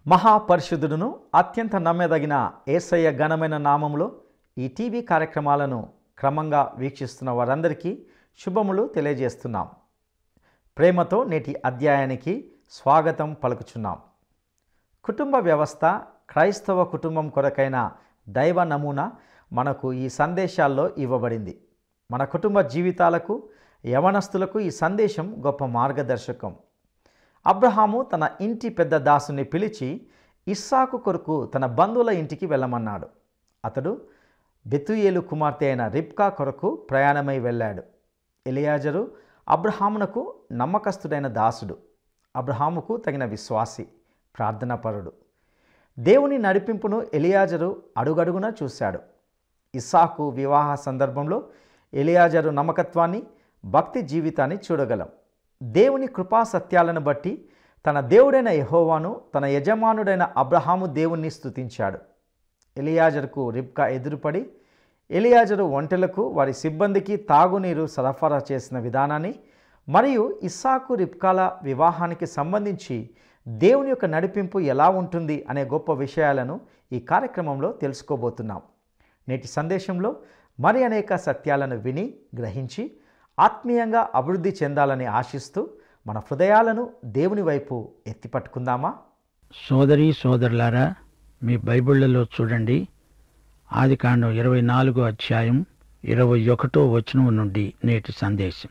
మహాపరిశుద్ధుడును అత్యంత నమ్మదగిన ఏసయ్య ఘనమైన నామములో ఈ టీవీ కార్యక్రమాలను క్రమంగా వీక్షిస్తున్న వారందరికీ శుభములు తెలియజేస్తున్నాం ప్రేమతో నేటి అధ్యాయానికి స్వాగతం పలుకుచున్నాం కుటుంబ వ్యవస్థ క్రైస్తవ కుటుంబం కొరకైన దైవ నమూనా మనకు ఈ సందేశాల్లో ఇవ్వబడింది మన కుటుంబ జీవితాలకు యవనస్తులకు ఈ సందేశం గొప్ప మార్గదర్శకం అబ్రహాము తన ఇంటి పెద్ద దాసుని పిలిచి ఇస్సాకు కొరకు తన బంధువుల ఇంటికి వెళ్ళమన్నాడు అతడు బెతుయేలు కుమార్తె అయిన రిబ్కా కొరకు ప్రయాణమై వెళ్ళాడు ఎలియాజరు అబ్రహామునకు నమ్మకస్తుడైన దాసుడు అబ్రహాముకు తగిన విశ్వాసి ప్రార్థనాపరుడు దేవుని నడిపింపును ఎలియాజరు అడుగడుగునా చూశాడు ఇస్సాకు వివాహ సందర్భంలో ఎలియాజరు నమ్మకత్వాన్ని భక్తి జీవితాన్ని చూడగలం దేవుని కృపా సత్యాలను బట్టి తన దేవుడైన యెహోవాను తన యజమానుడైన అబ్రహాము దేవుణ్ణి స్తుతించాడు ఎలియాజరుకు రిబ్కా ఎదురుపడి ఎలియాజరు ఒంటెలకు వారి సిబ్బందికి తాగునీరు సరఫరా చేసిన విధానాన్ని మరియు ఇస్సాకు రిబ్కాల వివాహానికి సంబంధించి దేవుని యొక్క నడిపింపు ఎలా ఉంటుంది అనే గొప్ప విషయాలను ఈ కార్యక్రమంలో తెలుసుకోబోతున్నాం నేటి సందేశంలో మరి అనేక సత్యాలను విని గ్రహించి ఆత్మీయంగా అభివృద్ధి చెందాలని ఆశిస్తూ మన హృదయాలను దేవుని వైపు ఎత్తిపట్టుకుందామా సోదరి సోదరులారా మీ బైబిళ్లలో చూడండి ఆదికాండం ఇరవై నాలుగో అధ్యాయం ఇరవై ఒకటో వచనం నుండి నేటి సందేశం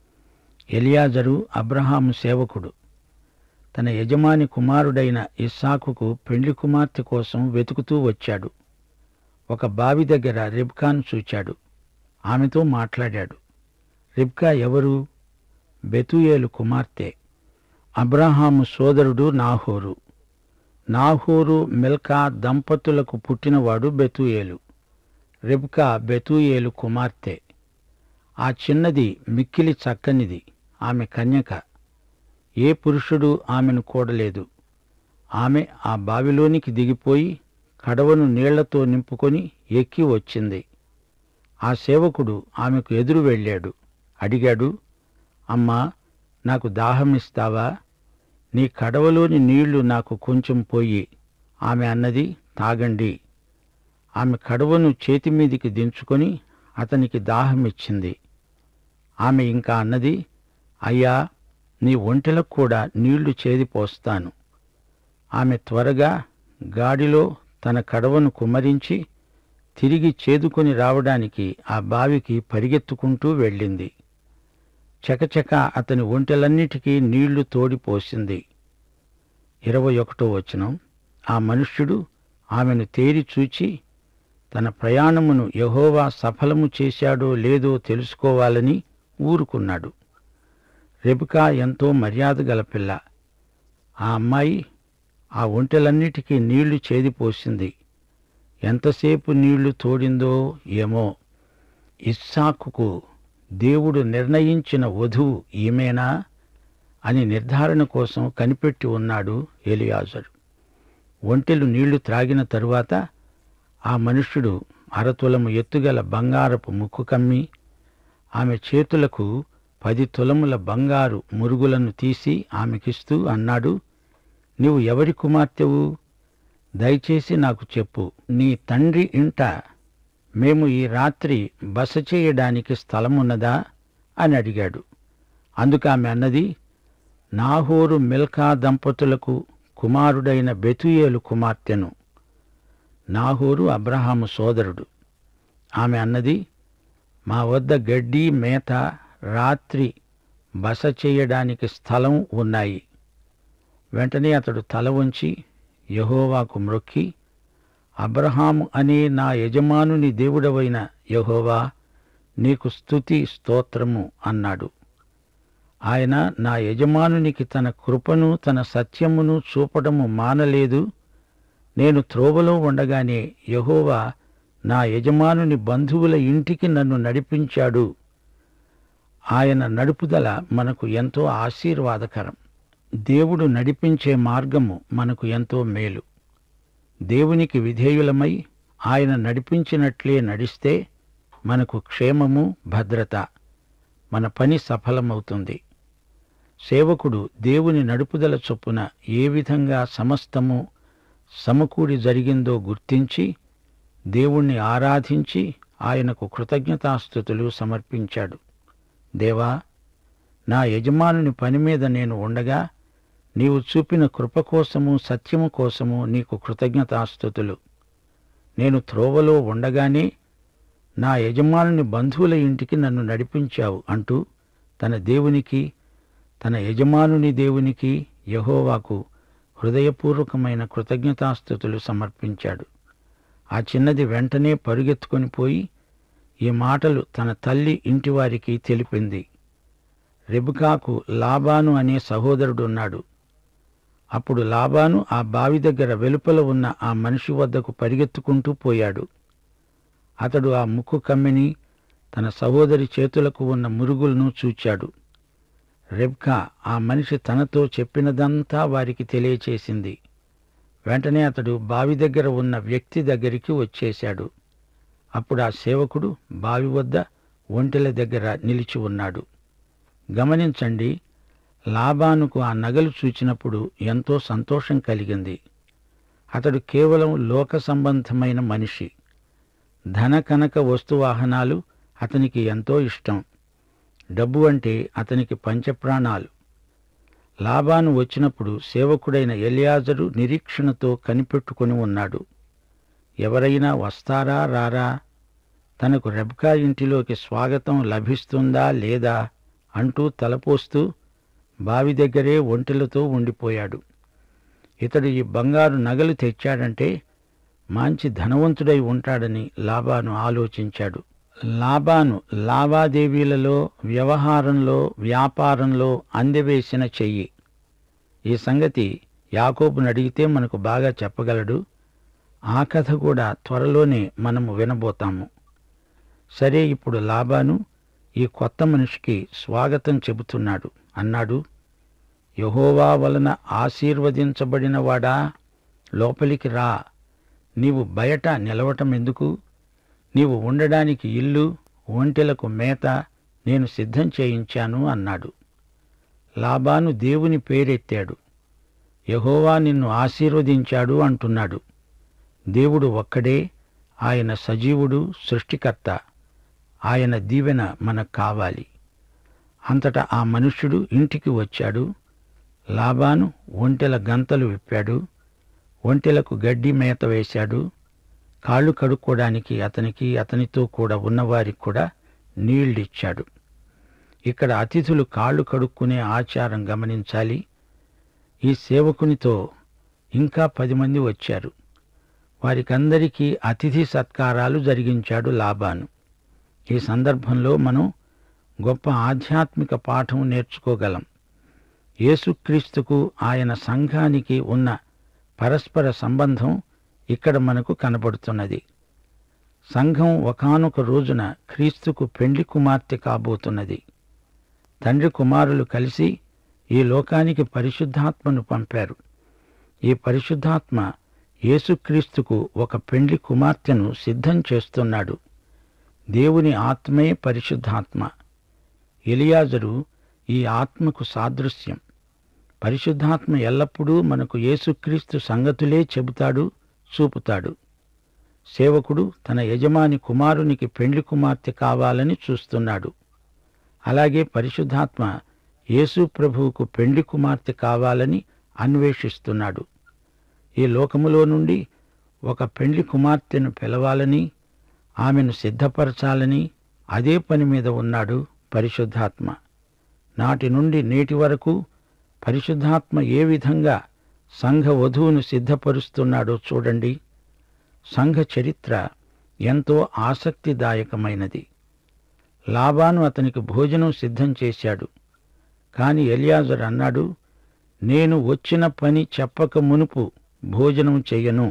ఎలియాజరు అబ్రహాము సేవకుడు తన యజమాని కుమారుడైన ఇస్సాకుకు పెండ్లి కుమార్తె కోసం వెతుకుతూ వచ్చాడు ఒక బావి దగ్గర రిబ్కాను చూచాడు ఆమెతో మాట్లాడాడు రిబ్కా ఎవరు బెతుయేలు కుమార్తె అబ్రహాము సోదరుడు నాహోరు నాహోరు మిల్కా దంపతులకు పుట్టినవాడు బెతుయేలు రిబ్కా బెతుయేలు కుమార్తె ఆ చిన్నది మిక్కిలి చక్కనిది ఆమె కన్యక ఏ పురుషుడు ఆమెను కూడలేదు ఆమె ఆ బావిలోనికి దిగిపోయి కడవను నీళ్లతో నింపుకొని ఎక్కి వచ్చింది ఆ సేవకుడు ఆమెకు ఎదురు వెళ్ళాడు అడిగాడు అమ్మా నాకు దాహమిస్తావా నీ కడవలోని నీళ్లు నాకు కొంచెం పోయి ఆమె అన్నది తాగండి ఆమె కడవను చేతిమీదికి దించుకొని అతనికి దాహమిచ్చింది ఆమె ఇంకా అన్నది అయ్యా నీ ఒంటెలకు కూడా నీళ్లు చేదిపోస్తాను ఆమె త్వరగా గాడిలో తన కడవను కుమ్మరించి తిరిగి చేదుకొని రావడానికి ఆ బావికి పరిగెత్తుకుంటూ వెళ్ళింది చకచక అతని ఒంటెలన్నిటికీ నీళ్లు తోడిపోసింది ఇరవై ఒకటో వచనం ఆ మనుష్యుడు ఆమెను తేరి చూచి తన ప్రయాణమును యహోవా సఫలము చేశాడో లేదో తెలుసుకోవాలని ఊరుకున్నాడు రెబికా ఎంతో మర్యాద గల పిల్ల ఆ అమ్మాయి ఆ ఒంటెలన్నిటికీ నీళ్లు చేదిపోసింది ఎంతసేపు నీళ్లు తోడిందో ఏమో ఇస్సాకుకు దేవుడు నిర్ణయించిన వధువు ఈమెనా అని నిర్ధారణ కోసం కనిపెట్టి ఉన్నాడు ఎలియాజరు ఒంటెలు నీళ్లు త్రాగిన తరువాత ఆ మనుష్యుడు అరతులము ఎత్తుగల బంగారపు ముక్కు కమ్మి ఆమె చేతులకు పది తులముల బంగారు మురుగులను తీసి ఆమెకిస్తూ అన్నాడు నీవు ఎవరి కుమార్తెవు దయచేసి నాకు చెప్పు నీ తండ్రి ఇంట మేము ఈ రాత్రి బస చేయడానికి స్థలమున్నదా అని అడిగాడు అందుకు ఆమె అన్నది నాహోరు మిల్కా దంపతులకు కుమారుడైన బెతుయేలు కుమార్తెను నాహోరు అబ్రహాము సోదరుడు ఆమె అన్నది మా వద్ద గడ్డి మేత రాత్రి బస చేయడానికి స్థలం ఉన్నాయి వెంటనే అతడు తల వంచి యహోవాకు మ్రొక్కి అబ్రహాము అనే నా యజమానుని దేవుడవైన యహోవా నీకు స్తుతి స్తోత్రము అన్నాడు ఆయన నా యజమానునికి తన కృపను తన సత్యమును చూపడము మానలేదు నేను త్రోవలో ఉండగానే యహోవా నా యజమానుని బంధువుల ఇంటికి నన్ను నడిపించాడు ఆయన నడుపుదల మనకు ఎంతో ఆశీర్వాదకరం దేవుడు నడిపించే మార్గము మనకు ఎంతో మేలు దేవునికి విధేయులమై ఆయన నడిపించినట్లే నడిస్తే మనకు క్షేమము భద్రత మన పని సఫలమవుతుంది సేవకుడు దేవుని నడుపుదల చొప్పున ఏ విధంగా సమస్తము సమకూడి జరిగిందో గుర్తించి దేవుణ్ణి ఆరాధించి ఆయనకు కృతజ్ఞతాస్థుతులు సమర్పించాడు దేవా నా యజమానుని పని మీద నేను ఉండగా నీవు చూపిన కృప కోసము సత్యము కోసము నీకు కృతజ్ఞతాస్థుతులు నేను త్రోవలో ఉండగానే నా యజమానుని బంధువుల ఇంటికి నన్ను నడిపించావు అంటూ తన దేవునికి తన యజమానుని దేవునికి యహోవాకు హృదయపూర్వకమైన కృతజ్ఞతాస్థుతులు సమర్పించాడు ఆ చిన్నది వెంటనే పరుగెత్తుకొని పోయి ఈ మాటలు తన తల్లి ఇంటివారికి తెలిపింది రెబుకాకు లాబాను అనే సహోదరుడున్నాడు అప్పుడు లాబాను ఆ బావి దగ్గర వెలుపల ఉన్న ఆ మనిషి వద్దకు పరిగెత్తుకుంటూ పోయాడు అతడు ఆ ముక్కు కమ్మిని తన సహోదరి చేతులకు ఉన్న మురుగులను చూచాడు రెబ్కా ఆ మనిషి తనతో చెప్పినదంతా వారికి తెలియచేసింది వెంటనే అతడు బావి దగ్గర ఉన్న వ్యక్తి దగ్గరికి వచ్చేశాడు అప్పుడు ఆ సేవకుడు బావి వద్ద ఒంటెల దగ్గర నిలిచి ఉన్నాడు గమనించండి లాబానుకు ఆ నగలు చూచినప్పుడు ఎంతో సంతోషం కలిగింది అతడు కేవలం లోక సంబంధమైన మనిషి ధన కనక వస్తువాహనాలు అతనికి ఎంతో ఇష్టం డబ్బు అంటే అతనికి పంచప్రాణాలు లాబాను వచ్చినప్పుడు సేవకుడైన ఎలియాజరు నిరీక్షణతో కనిపెట్టుకుని ఉన్నాడు ఎవరైనా వస్తారా రారా తనకు రెబ్కా ఇంటిలోకి స్వాగతం లభిస్తుందా లేదా అంటూ తలపోస్తూ బావి దగ్గరే ఒంటెలతో ఉండిపోయాడు ఇతడు ఈ బంగారు నగలు తెచ్చాడంటే మంచి ధనవంతుడై ఉంటాడని లాబాను ఆలోచించాడు లాబాను లావాదేవీలలో వ్యవహారంలో వ్యాపారంలో అందవేసిన చెయ్యి ఈ సంగతి యాకోబును అడిగితే మనకు బాగా చెప్పగలడు ఆ కథ కూడా త్వరలోనే మనము వినబోతాము సరే ఇప్పుడు లాబాను ఈ కొత్త మనిషికి స్వాగతం చెబుతున్నాడు అన్నాడు యహోవా వలన ఆశీర్వదించబడినవాడా లోపలికి రా నీవు బయట నిలవటం ఎందుకు నీవు ఉండడానికి ఇల్లు ఒంటెలకు మేత నేను సిద్ధం చేయించాను అన్నాడు లాబాను దేవుని పేరెత్తాడు యహోవా నిన్ను ఆశీర్వదించాడు అంటున్నాడు దేవుడు ఒక్కడే ఆయన సజీవుడు సృష్టికర్త ఆయన దీవెన మనకు కావాలి అంతటా ఆ మనుష్యుడు ఇంటికి వచ్చాడు లాబాను ఒంటెల గంతలు విప్పాడు ఒంటెలకు గడ్డి మేత వేశాడు కాళ్ళు కడుక్కోవడానికి అతనికి అతనితో కూడా ఉన్నవారికి కూడా నీళ్ళిచ్చాడు ఇక్కడ అతిథులు కాళ్ళు కడుక్కునే ఆచారం గమనించాలి ఈ సేవకునితో ఇంకా పది మంది వచ్చారు వారికందరికీ అతిథి సత్కారాలు జరిగించాడు లాబాను ఈ సందర్భంలో మనం గొప్ప ఆధ్యాత్మిక పాఠం నేర్చుకోగలం యేసుక్రీస్తుకు ఆయన సంఘానికి ఉన్న పరస్పర సంబంధం ఇక్కడ మనకు కనబడుతున్నది సంఘం ఒకానొక రోజున క్రీస్తుకు పెండ్లి కుమార్తె కాబోతున్నది తండ్రి కుమారులు కలిసి ఈ లోకానికి పరిశుద్ధాత్మను పంపారు ఈ పరిశుద్ధాత్మ యేసుక్రీస్తుకు ఒక పెండ్లి కుమార్తెను సిద్ధం చేస్తున్నాడు దేవుని ఆత్మే పరిశుద్ధాత్మ ఎలియాజరు ఈ ఆత్మకు సాదృశ్యం పరిశుద్ధాత్మ ఎల్లప్పుడూ మనకు యేసుక్రీస్తు సంగతులే చెబుతాడు చూపుతాడు సేవకుడు తన యజమాని కుమారునికి పెండ్లి కుమార్తె కావాలని చూస్తున్నాడు అలాగే పరిశుద్ధాత్మ యేసు ప్రభువుకు పెండ్లి కుమార్తె కావాలని అన్వేషిస్తున్నాడు ఈ లోకములో నుండి ఒక పెండ్లి కుమార్తెను పిలవాలని ఆమెను సిద్ధపరచాలని అదే పని మీద ఉన్నాడు పరిశుద్ధాత్మ నాటి నుండి నేటి వరకు పరిశుద్ధాత్మ ఏ విధంగా సంఘ వధువును సిద్ధపరుస్తున్నాడో చూడండి సంఘ చరిత్ర ఎంతో ఆసక్తిదాయకమైనది లాబాను అతనికి భోజనం సిద్ధం చేశాడు కాని ఎలియాజర్ అన్నాడు నేను వచ్చిన పని చెప్పక మునుపు భోజనం చెయ్యను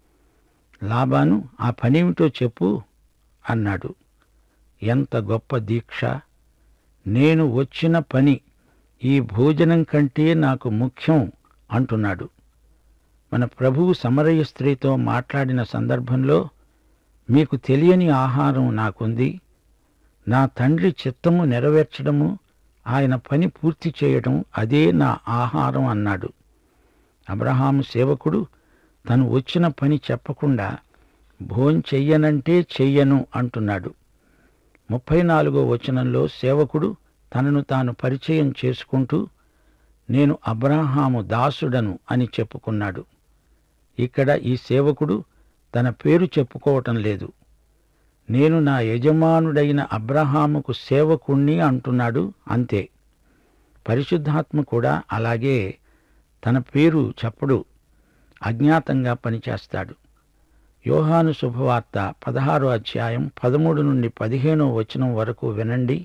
లాబాను ఆ పనేమిటో చెప్పు అన్నాడు ఎంత గొప్ప దీక్ష నేను వచ్చిన పని ఈ భోజనం కంటే నాకు ముఖ్యం అంటున్నాడు మన ప్రభువు సమరయ స్త్రీతో మాట్లాడిన సందర్భంలో మీకు తెలియని ఆహారం నాకుంది నా తండ్రి చిత్తము నెరవేర్చడము ఆయన పని పూర్తి చేయడం అదే నా ఆహారం అన్నాడు అబ్రహాము సేవకుడు తను వచ్చిన పని చెప్పకుండా భోంచెయ్యనంటే చెయ్యను అంటున్నాడు ముప్పై నాలుగో వచనంలో సేవకుడు తనను తాను పరిచయం చేసుకుంటూ నేను అబ్రాహాము దాసుడను అని చెప్పుకున్నాడు ఇక్కడ ఈ సేవకుడు తన పేరు చెప్పుకోవటం లేదు నేను నా యజమానుడైన అబ్రహాముకు సేవకుణ్ణి అంటున్నాడు అంతే పరిశుద్ధాత్మ కూడా అలాగే తన పేరు చెప్పడు అజ్ఞాతంగా పనిచేస్తాడు యోహాను శుభవార్త పదహారో అధ్యాయం పదమూడు నుండి పదిహేనో వచనం వరకు వినండి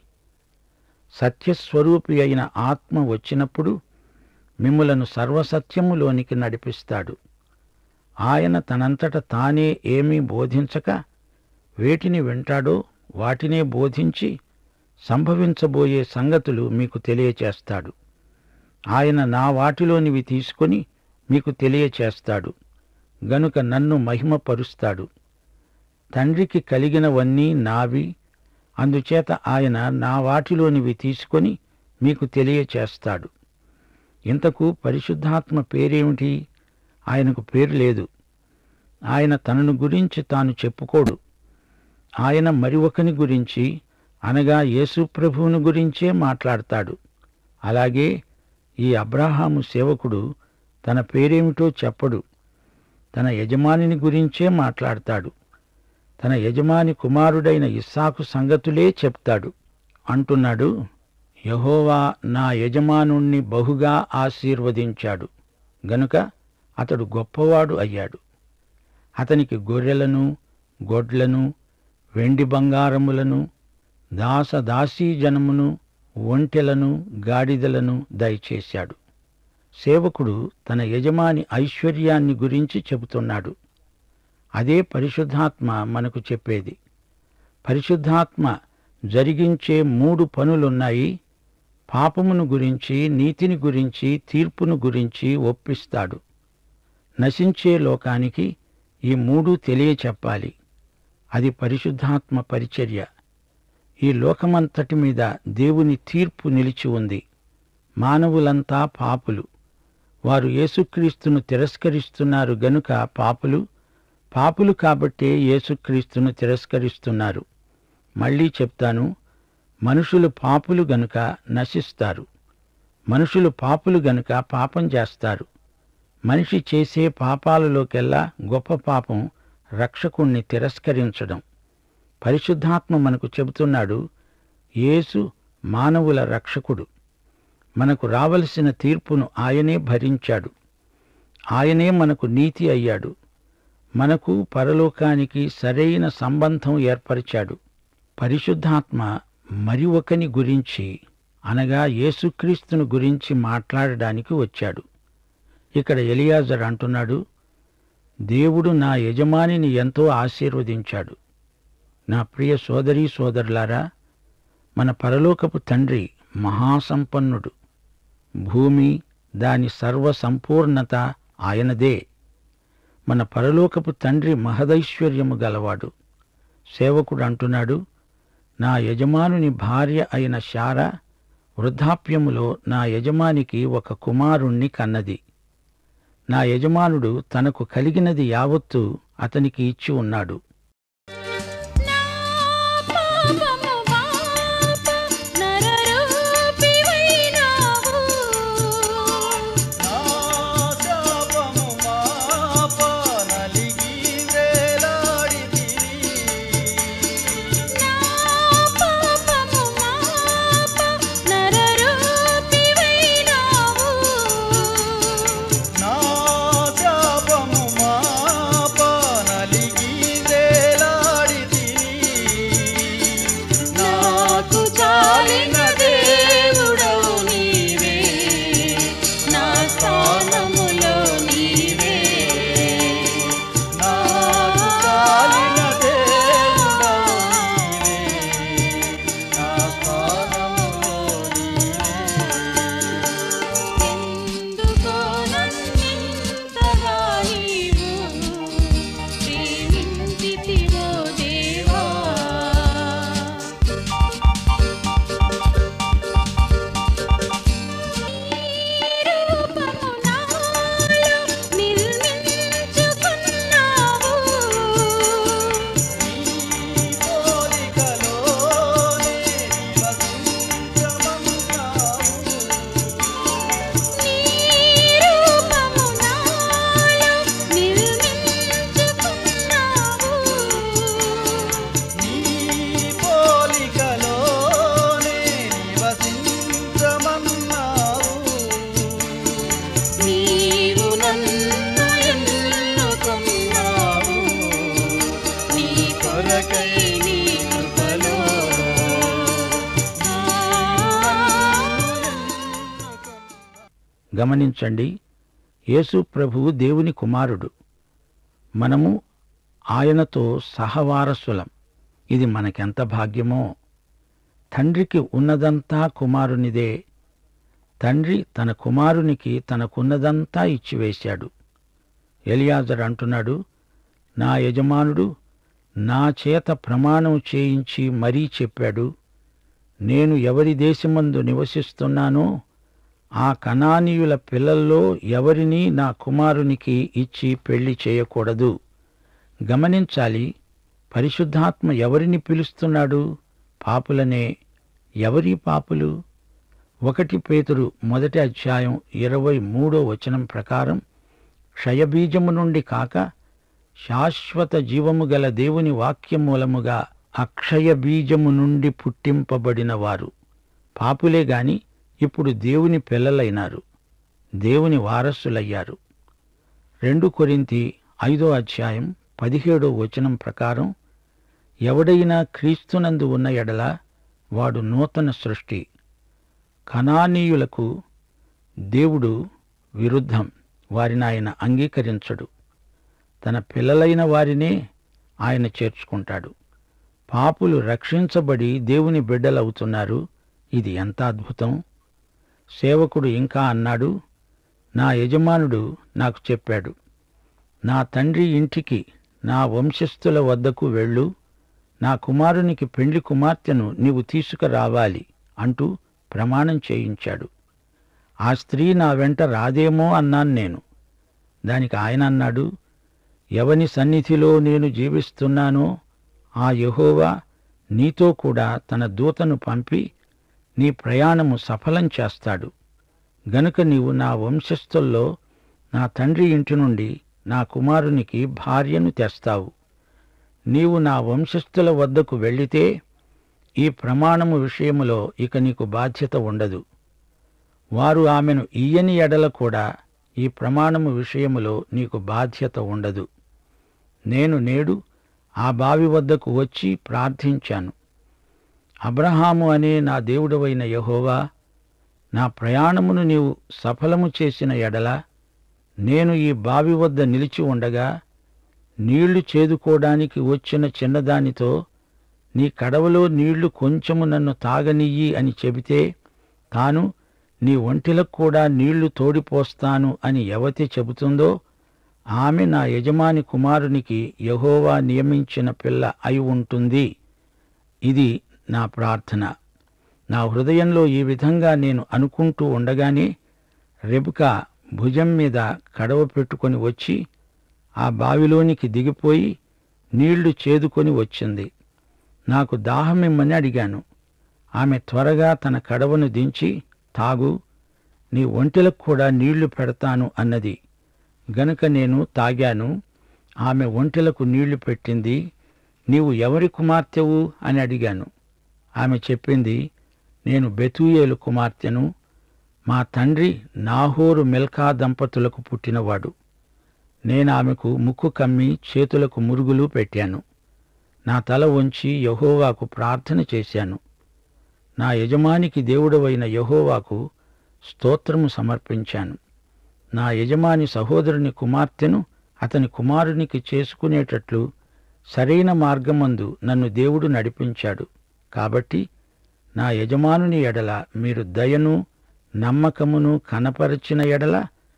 సత్యస్వరూపి అయిన ఆత్మ వచ్చినప్పుడు మిమ్ములను సర్వసత్యములోనికి నడిపిస్తాడు ఆయన తనంతట తానే ఏమీ బోధించక వేటిని వింటాడో వాటినే బోధించి సంభవించబోయే సంగతులు మీకు తెలియచేస్తాడు ఆయన నా వాటిలోనివి తీసుకొని మీకు తెలియచేస్తాడు గనుక నన్ను మహిమపరుస్తాడు తండ్రికి కలిగినవన్నీ నావి అందుచేత ఆయన నా వాటిలోనివి తీసుకొని మీకు తెలియచేస్తాడు ఇంతకు పరిశుద్ధాత్మ పేరేమిటి ఆయనకు పేరు లేదు ఆయన తనను గురించి తాను చెప్పుకోడు ఆయన మరి ఒకని గురించి అనగా యేసు ప్రభువుని గురించే మాట్లాడతాడు అలాగే ఈ అబ్రాహాము సేవకుడు తన పేరేమిటో చెప్పడు తన యజమానిని గురించే మాట్లాడతాడు తన యజమాని కుమారుడైన ఇస్సాకు సంగతులే చెప్తాడు అంటున్నాడు యహోవా నా యజమానుణ్ణి బహుగా ఆశీర్వదించాడు గనుక అతడు గొప్పవాడు అయ్యాడు అతనికి గొర్రెలను గొడ్లను వెండి బంగారములను దాసదాసీ జనమును ఒంటెలను గాడిదలను దయచేశాడు సేవకుడు తన యజమాని ఐశ్వర్యాన్ని గురించి చెబుతున్నాడు అదే పరిశుద్ధాత్మ మనకు చెప్పేది పరిశుద్ధాత్మ జరిగించే మూడు పనులున్నాయి పాపమును గురించి నీతిని గురించి తీర్పును గురించి ఒప్పిస్తాడు నశించే లోకానికి ఈ మూడు తెలియచెప్పాలి అది పరిశుద్ధాత్మ పరిచర్య ఈ లోకమంతటి మీద దేవుని తీర్పు నిలిచి ఉంది మానవులంతా పాపులు వారు యేసుక్రీస్తును తిరస్కరిస్తున్నారు గనుక పాపులు పాపులు కాబట్టే యేసుక్రీస్తును తిరస్కరిస్తున్నారు మళ్ళీ చెప్తాను మనుషులు పాపులు గనుక నశిస్తారు మనుషులు పాపులు గనుక పాపం చేస్తారు మనిషి చేసే పాపాలలోకెల్లా గొప్ప పాపం రక్షకుణ్ణి తిరస్కరించడం పరిశుద్ధాత్మ మనకు చెబుతున్నాడు యేసు మానవుల రక్షకుడు మనకు రావలసిన తీర్పును ఆయనే భరించాడు ఆయనే మనకు నీతి అయ్యాడు మనకు పరలోకానికి సరైన సంబంధం ఏర్పరిచాడు పరిశుద్ధాత్మ మరి ఒకని గురించి అనగా యేసుక్రీస్తును గురించి మాట్లాడడానికి వచ్చాడు ఇక్కడ ఎలియాజర్ అంటున్నాడు దేవుడు నా యజమానిని ఎంతో ఆశీర్వదించాడు నా ప్రియ సోదరీ సోదరులారా మన పరలోకపు తండ్రి మహాసంపన్నుడు భూమి దాని సర్వ సంపూర్ణత ఆయనదే మన పరలోకపు తండ్రి మహదైశ్వర్యము గలవాడు సేవకుడు అంటున్నాడు నా యజమానుని భార్య అయిన శార వృద్ధాప్యములో నా యజమానికి ఒక కుమారుణ్ణి కన్నది నా యజమానుడు తనకు కలిగినది యావత్తు అతనికి ఇచ్చి ఉన్నాడు నా పాపము పాప నరరూపివైనావు శాపము మాప నలిగి వేలాడితివి. నా పాపము మాప నరరూపివైనావు నా శాపము మాప నలిగి వేలాడితివి. కొరకై నీ కృపలో గమనించండి యేసు ప్రభువు దేవుని కుమారుడు మనము ఆయనతో సహవారసులం ఇది మనకెంత భాగ్యమో తండ్రికి ఉన్నదంతా కుమారునిదే తండ్రి తన కుమారునికి తనకున్నదంతా ఇచ్చివేశాడు ఎలియాజర్ అంటున్నాడు నా యజమానుడు నా చేత ప్రమాణం చేయించి మరీ చెప్పాడు నేను ఎవరి దేశమందు నివసిస్తున్నానో ఆ కనానీయుల పిల్లల్లో ఎవరినీ నా కుమారునికి ఇచ్చి పెళ్లి చేయకూడదు గమనించాలి పరిశుద్ధాత్మ ఎవరిని పిలుస్తున్నాడు పాపులనే ఎవరి పాపులు ఒకటి పేతురు మొదటి అధ్యాయం ఇరవై మూడో వచనం ప్రకారం క్షయబీజము నుండి కాక శాశ్వత జీవము గల దేవుని వాక్యం మూలముగా అక్షయ బీజము నుండి పుట్టింపబడిన వారు పాపులే గాని ఇప్పుడు దేవుని పిల్లలైనారు దేవుని వారసులయ్యారు రెండు కొరింతి ఐదో అధ్యాయం పదిహేడో వచనం ప్రకారం ఎవడైనా క్రీస్తునందు ఉన్న ఎడల వాడు నూతన సృష్టి కనానీయులకు దేవుడు విరుద్ధం వారిని ఆయన అంగీకరించడు తన పిల్లలైన వారినే ఆయన చేర్చుకుంటాడు పాపులు రక్షించబడి దేవుని బిడ్డలవుతున్నారు ఇది ఎంత అద్భుతం సేవకుడు ఇంకా అన్నాడు నా యజమానుడు నాకు చెప్పాడు నా తండ్రి ఇంటికి నా వంశస్థుల వద్దకు వెళ్ళు నా కుమారునికి పెండ్లి కుమార్తెను నీవు తీసుకురావాలి అంటూ ప్రమాణం చేయించాడు ఆ స్త్రీ నా వెంట రాదేమో అన్నాను నేను దానికి ఆయన అన్నాడు ఎవని సన్నిధిలో నేను జీవిస్తున్నానో ఆ యెహోవా నీతో కూడా తన దూతను పంపి నీ ప్రయాణము సఫలం చేస్తాడు గనుక నీవు నా వంశస్థుల్లో నా తండ్రి ఇంటి నుండి నా కుమారునికి భార్యను తెస్తావు నీవు నా వంశస్థుల వద్దకు వెళ్ళితే ఈ ప్రమాణము విషయములో ఇక నీకు బాధ్యత ఉండదు వారు ఆమెను ఇయ్యని ఎడల కూడా ఈ ప్రమాణము విషయములో నీకు బాధ్యత ఉండదు నేను నేడు ఆ బావి వద్దకు వచ్చి ప్రార్థించాను అబ్రహాము అనే నా దేవుడవైన యెహోవా నా ప్రయాణమును నీవు సఫలము చేసిన ఎడల నేను ఈ బావి వద్ద నిలిచి ఉండగా నీళ్లు చేదుకోవడానికి వచ్చిన చిన్నదానితో నీ కడవలో నీళ్లు కొంచెము నన్ను తాగనియ్యి అని చెబితే తాను నీ ఒంటిలకు కూడా నీళ్లు తోడిపోస్తాను అని ఎవతి చెబుతుందో ఆమె నా యజమాని కుమారునికి యహోవా నియమించిన పిల్ల అయి ఉంటుంది ఇది నా ప్రార్థన నా హృదయంలో ఈ విధంగా నేను అనుకుంటూ ఉండగానే రెబుకా భుజం మీద కడవ పెట్టుకొని వచ్చి ఆ బావిలోనికి దిగిపోయి నీళ్లు చేదుకొని వచ్చింది నాకు దాహమిమ్మని అడిగాను ఆమె త్వరగా తన కడవను దించి తాగు నీ ఒంటెలకు కూడా నీళ్లు పెడతాను అన్నది గనుక నేను తాగాను ఆమె ఒంటెలకు నీళ్లు పెట్టింది నీవు ఎవరి కుమార్తెవు అని అడిగాను ఆమె చెప్పింది నేను బెతూయేలు కుమార్తెను మా తండ్రి నాహోరు మిల్కా దంపతులకు పుట్టినవాడు నేను ఆమెకు ముక్కు కమ్మి చేతులకు మురుగులు పెట్టాను నా తల వంచి యహోవాకు ప్రార్థన చేశాను నా యజమానికి దేవుడవైన యహోవాకు స్తోత్రము సమర్పించాను నా యజమాని సహోదరుని కుమార్తెను అతని కుమారునికి చేసుకునేటట్లు సరైన మార్గమందు నన్ను దేవుడు నడిపించాడు కాబట్టి నా యజమానుని ఎడల మీరు దయను నమ్మకమును కనపరచిన ఎడల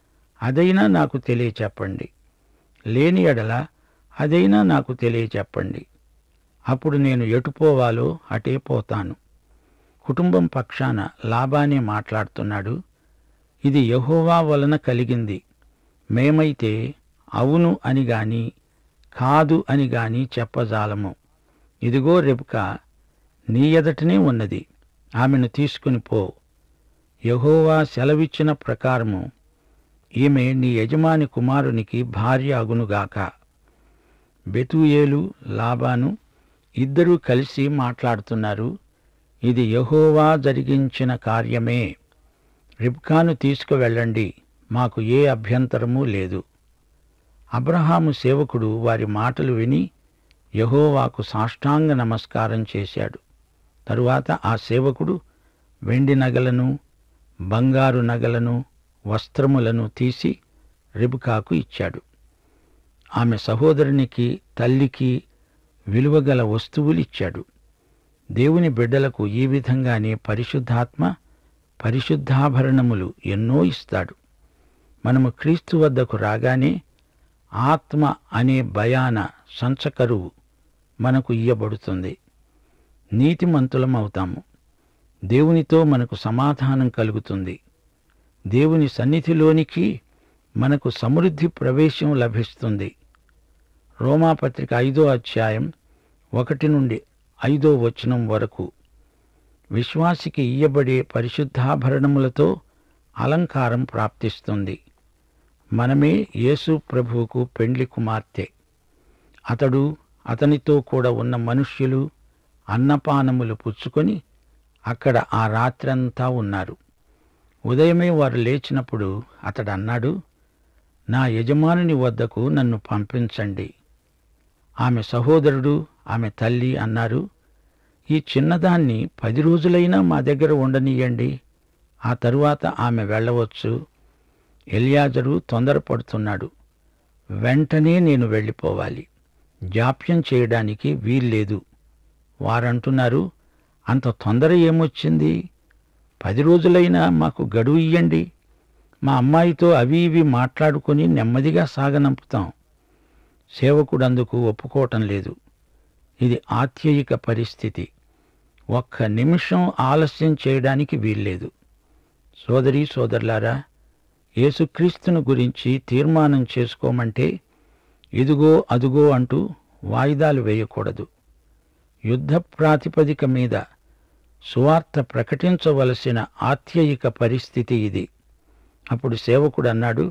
అదైనా నాకు తెలియచెప్పండి లేని ఎడల అదైనా నాకు తెలియచెప్పండి అప్పుడు నేను ఎటుపోవాలో అటే పోతాను కుటుంబం పక్షాన లాభానే మాట్లాడుతున్నాడు ఇది యహోవా వలన కలిగింది మేమైతే అవును అని గాని కాదు అని గాని చెప్పజాలము ఇదిగో రెబుక నీ ఎదటనే ఉన్నది ఆమెను తీసుకుని పో యహోవా సెలవిచ్చిన ప్రకారము ఈమె నీ యజమాని కుమారునికి భార్య అగునుగాక బెతుయేలు లాబాను ఇద్దరూ కలిసి మాట్లాడుతున్నారు ఇది యహోవా జరిగించిన కార్యమే రిబ్కాను తీసుకువెళ్ళండి మాకు ఏ అభ్యంతరమూ లేదు అబ్రహాము సేవకుడు వారి మాటలు విని యహోవాకు సాష్టాంగ నమస్కారం చేశాడు తరువాత ఆ సేవకుడు వెండి నగలను బంగారు నగలను వస్త్రములను తీసి రిబుకాకు ఇచ్చాడు ఆమె సహోదరునికి తల్లికి విలువగల వస్తువులు ఇచ్చాడు దేవుని బిడ్డలకు ఈ విధంగానే పరిశుద్ధాత్మ పరిశుద్ధాభరణములు ఎన్నో ఇస్తాడు మనము క్రీస్తు వద్దకు రాగానే ఆత్మ అనే భయాన సంచకరువు మనకు ఇయ్యబడుతుంది నీతిమంతులం అవుతాము దేవునితో మనకు సమాధానం కలుగుతుంది దేవుని సన్నిధిలోనికి మనకు సమృద్ధి ప్రవేశం లభిస్తుంది రోమాపత్రిక ఐదో అధ్యాయం ఒకటి నుండి ఐదో వచనం వరకు విశ్వాసికి ఇయ్యబడే పరిశుద్ధాభరణములతో అలంకారం ప్రాప్తిస్తుంది మనమే యేసు ప్రభువుకు పెండ్లి కుమార్తె అతడు అతనితో కూడా ఉన్న మనుష్యులు అన్నపానములు పుచ్చుకొని అక్కడ ఆ రాత్రంతా ఉన్నారు ఉదయమే వారు లేచినప్పుడు అతడు అన్నాడు నా యజమానుని వద్దకు నన్ను పంపించండి ఆమె సహోదరుడు ఆమె తల్లి అన్నారు ఈ చిన్నదాన్ని పది రోజులైనా మా దగ్గర ఉండనీయండి ఆ తరువాత ఆమె వెళ్ళవచ్చు ఎలియాజరు తొందరపడుతున్నాడు వెంటనే నేను వెళ్ళిపోవాలి జాప్యం చేయడానికి వీల్లేదు వారంటున్నారు అంత తొందర ఏమొచ్చింది పది రోజులైనా మాకు గడువు ఇయ్యండి మా అమ్మాయితో అవి ఇవి మాట్లాడుకొని నెమ్మదిగా సాగనంపుతాం సేవకుడందుకు ఒప్పుకోవటం లేదు ఇది ఆత్యయిక పరిస్థితి ఒక్క నిమిషం ఆలస్యం చేయడానికి వీల్లేదు సోదరీ సోదరులారా యేసుక్రీస్తును గురించి తీర్మానం చేసుకోమంటే ఇదిగో అదుగో అంటూ వాయిదాలు వేయకూడదు యుద్ధ ప్రాతిపదిక మీద సువార్త ప్రకటించవలసిన ఆత్యయిక పరిస్థితి ఇది అప్పుడు సేవకుడు అన్నాడు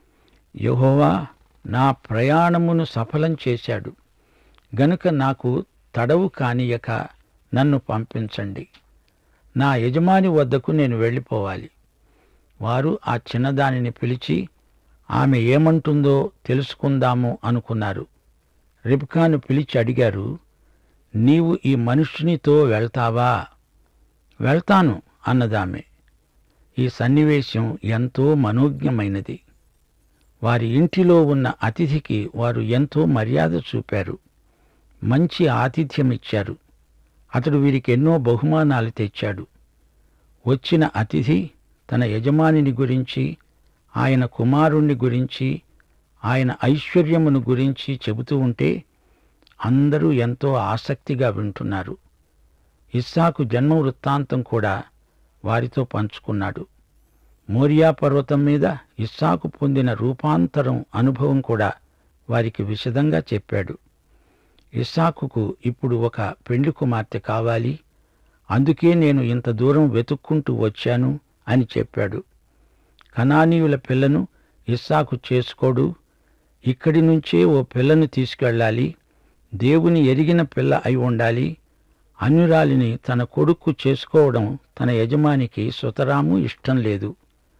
యెహోవా నా ప్రయాణమును సఫలం చేశాడు గనుక నాకు తడవు కానియక నన్ను పంపించండి నా యజమాని వద్దకు నేను వెళ్ళిపోవాలి వారు ఆ చిన్నదానిని పిలిచి ఆమె ఏమంటుందో తెలుసుకుందాము అనుకున్నారు రిబ్కాను పిలిచి అడిగారు నీవు ఈ మనుష్యునితో వెళ్తావా వెళ్తాను అన్నదామె ఈ సన్నివేశం ఎంతో మనోజ్ఞమైనది వారి ఇంటిలో ఉన్న అతిథికి వారు ఎంతో మర్యాద చూపారు మంచి ఆతిథ్యమిచ్చారు అతడు వీరికి ఎన్నో బహుమానాలు తెచ్చాడు వచ్చిన అతిథి తన యజమానిని గురించి ఆయన కుమారుణ్ణి గురించి ఆయన ఐశ్వర్యమును గురించి చెబుతూ ఉంటే అందరూ ఎంతో ఆసక్తిగా వింటున్నారు ఇస్సాకు జన్మ వృత్తాంతం కూడా వారితో పంచుకున్నాడు మోరియా పర్వతం మీద ఇస్సాకు పొందిన రూపాంతరం అనుభవం కూడా వారికి విశదంగా చెప్పాడు ఇస్సాకుకు ఇప్పుడు ఒక పెండ్లి కుమార్తె కావాలి అందుకే నేను ఇంత దూరం వెతుక్కుంటూ వచ్చాను అని చెప్పాడు కనానీయుల పిల్లను ఇస్సాకు చేసుకోడు ఇక్కడి నుంచే ఓ పిల్లను తీసుకెళ్ళాలి దేవుని ఎరిగిన పిల్ల అయి ఉండాలి అన్యురాలిని తన కొడుకు చేసుకోవడం తన యజమానికి సుతరాము ఇష్టం లేదు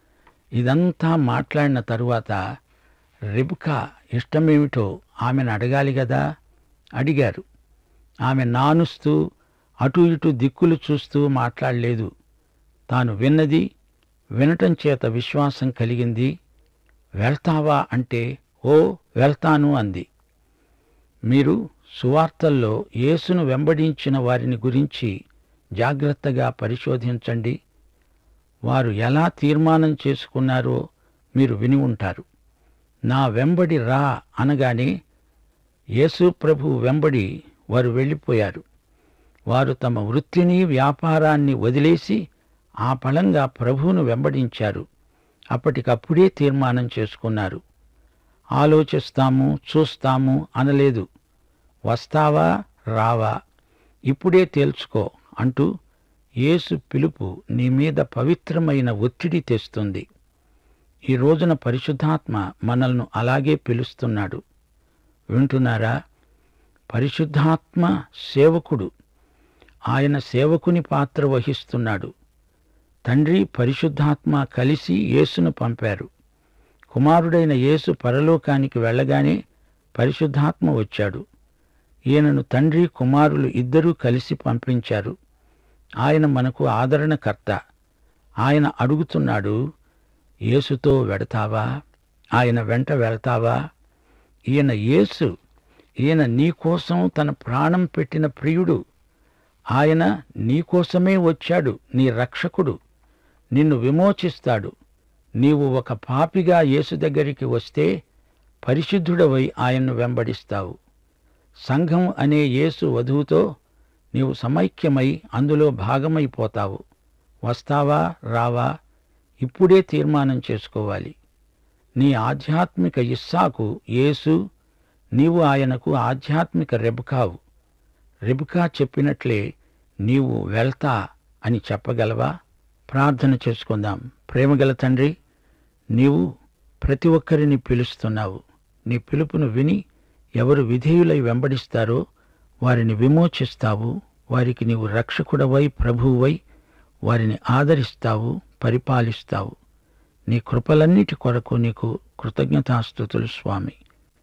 ఇదంతా మాట్లాడిన తరువాత రిబ్కా ఇష్టమేమిటో ఆమెను అడగాలి కదా అడిగారు ఆమె నానుస్తూ అటు ఇటు దిక్కులు చూస్తూ మాట్లాడలేదు తాను విన్నది వినటం చేత విశ్వాసం కలిగింది వెళ్తావా అంటే ఓ వెళ్తాను అంది మీరు సువార్తల్లో యేసును వెంబడించిన వారిని గురించి జాగ్రత్తగా పరిశోధించండి వారు ఎలా తీర్మానం చేసుకున్నారో మీరు విని ఉంటారు నా వెంబడి రా అనగానే యేసు ప్రభు వెంబడి వారు వెళ్ళిపోయారు వారు తమ వృత్తిని వ్యాపారాన్ని వదిలేసి ఆ ఫలంగా ప్రభువును వెంబడించారు అప్పటికప్పుడే తీర్మానం చేసుకున్నారు ఆలోచిస్తాము చూస్తాము అనలేదు వస్తావా రావా ఇప్పుడే తేల్చుకో అంటూ యేసు పిలుపు నీ మీద పవిత్రమైన ఒత్తిడి తెస్తుంది ఈ రోజున పరిశుద్ధాత్మ మనల్ని అలాగే పిలుస్తున్నాడు వింటున్నారా పరిశుద్ధాత్మ సేవకుడు ఆయన సేవకుని పాత్ర వహిస్తున్నాడు తండ్రి పరిశుద్ధాత్మ కలిసి యేసును పంపారు కుమారుడైన యేసు పరలోకానికి వెళ్ళగానే పరిశుద్ధాత్మ వచ్చాడు ఈయనను తండ్రి కుమారులు ఇద్దరూ కలిసి పంపించారు ఆయన మనకు ఆదరణకర్త ఆయన అడుగుతున్నాడు యేసుతో వెడతావా ఆయన వెంట వెళతావా ఈయన యేసు ఈయన నీకోసం తన ప్రాణం పెట్టిన ప్రియుడు ఆయన నీకోసమే వచ్చాడు నీ రక్షకుడు నిన్ను విమోచిస్తాడు నీవు ఒక పాపిగా యేసు దగ్గరికి వస్తే పరిశుద్ధుడవై ఆయన్ను వెంబడిస్తావు సంఘం అనే యేసు వధువుతో నీవు సమైక్యమై అందులో భాగమైపోతావు వస్తావా రావా ఇప్పుడే తీర్మానం చేసుకోవాలి నీ ఆధ్యాత్మిక ఇస్సాకు యేసు నీవు ఆయనకు ఆధ్యాత్మిక రెబకావు రెబకా చెప్పినట్లే నీవు వెళ్తా అని చెప్పగలవా ప్రార్థన చేసుకుందాం ప్రేమగల తండ్రి నీవు ప్రతి ఒక్కరిని పిలుస్తున్నావు నీ పిలుపును విని ఎవరు విధేయులై వెంబడిస్తారో వారిని విమోచిస్తావు వారికి నీవు రక్షకుడవై ప్రభువై వారిని ఆదరిస్తావు పరిపాలిస్తావు నీ కృపలన్నిటి కొరకు నీకు కృతజ్ఞతాస్థుతులు స్వామి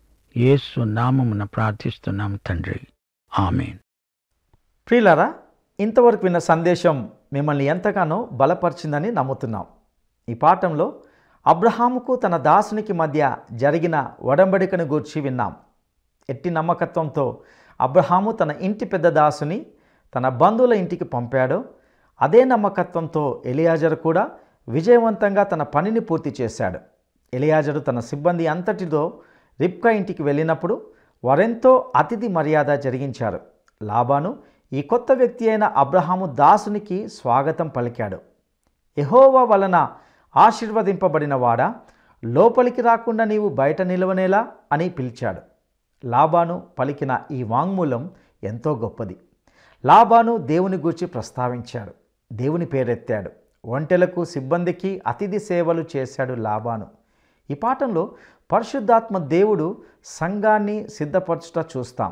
యేసు నామమున ప్రార్థిస్తున్నాం తండ్రి ఆమెన్ ప్రియులారా ఇంతవరకు విన్న సందేశం మిమ్మల్ని ఎంతగానో బలపరిచిందని నమ్ముతున్నాం ఈ పాఠంలో అబ్రహాముకు తన దాసునికి మధ్య జరిగిన ఒడంబడికను గూర్చి విన్నాం ఎట్టి నమ్మకత్వంతో అబ్రహాము తన ఇంటి పెద్ద దాసుని తన బంధువుల ఇంటికి పంపాడో అదే నమ్మకత్వంతో ఎలియాజరు కూడా విజయవంతంగా తన పనిని పూర్తి చేశాడు ఎలియాజరు తన సిబ్బంది అంతటితో రిప్కా ఇంటికి వెళ్ళినప్పుడు వారెంతో అతిథి మర్యాద జరిగించారు లాబాను ఈ కొత్త వ్యక్తి అయిన అబ్రహాము దాసునికి స్వాగతం పలికాడు యెహోవా వలన ఆశీర్వదింపబడిన వాడా లోపలికి రాకుండా నీవు బయట నిలవనేలా అని పిలిచాడు లాబాను పలికిన ఈ వాంగ్మూలం ఎంతో గొప్పది లాబాను దేవుని గూర్చి ప్రస్తావించాడు దేవుని పేరెత్తాడు ఒంటెలకు సిబ్బందికి అతిథి సేవలు చేశాడు లాబాను ఈ పాఠంలో పరిశుద్ధాత్మ దేవుడు సంఘాన్ని సిద్ధపరచుట చూస్తాం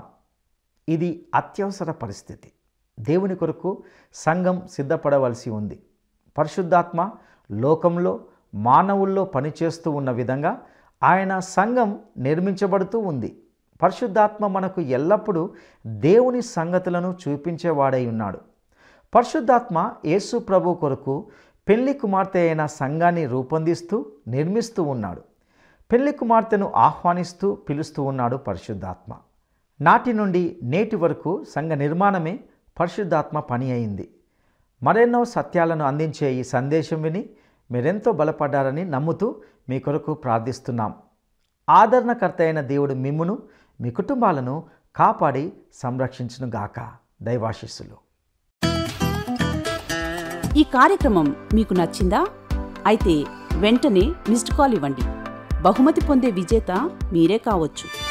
ఇది అత్యవసర పరిస్థితి దేవుని కొరకు సంఘం సిద్ధపడవలసి ఉంది పరిశుద్ధాత్మ లోకంలో మానవుల్లో పనిచేస్తూ ఉన్న విధంగా ఆయన సంఘం నిర్మించబడుతూ ఉంది పరిశుద్ధాత్మ మనకు ఎల్లప్పుడూ దేవుని సంగతులను చూపించేవాడై ఉన్నాడు పరిశుద్ధాత్మ యేసు ప్రభు కొరకు పెళ్లి కుమార్తె అయిన సంఘాన్ని రూపొందిస్తూ నిర్మిస్తూ ఉన్నాడు పెళ్లి కుమార్తెను ఆహ్వానిస్తూ పిలుస్తూ ఉన్నాడు పరిశుద్ధాత్మ నాటి నుండి నేటి వరకు సంఘ నిర్మాణమే పరిశుద్ధాత్మ పని అయింది మరెన్నో సత్యాలను అందించే ఈ సందేశం విని మీరెంతో బలపడ్డారని నమ్ముతూ మీ కొరకు ప్రార్థిస్తున్నాం ఆదరణకర్త అయిన దేవుడు మిమ్మును మీ కుటుంబాలను కాపాడి సంరక్షించును గాక దైవాశిస్సులు ఈ కార్యక్రమం మీకు నచ్చిందా అయితే వెంటనే మిస్డ్ కాల్ ఇవ్వండి బహుమతి పొందే విజేత మీరే కావచ్చు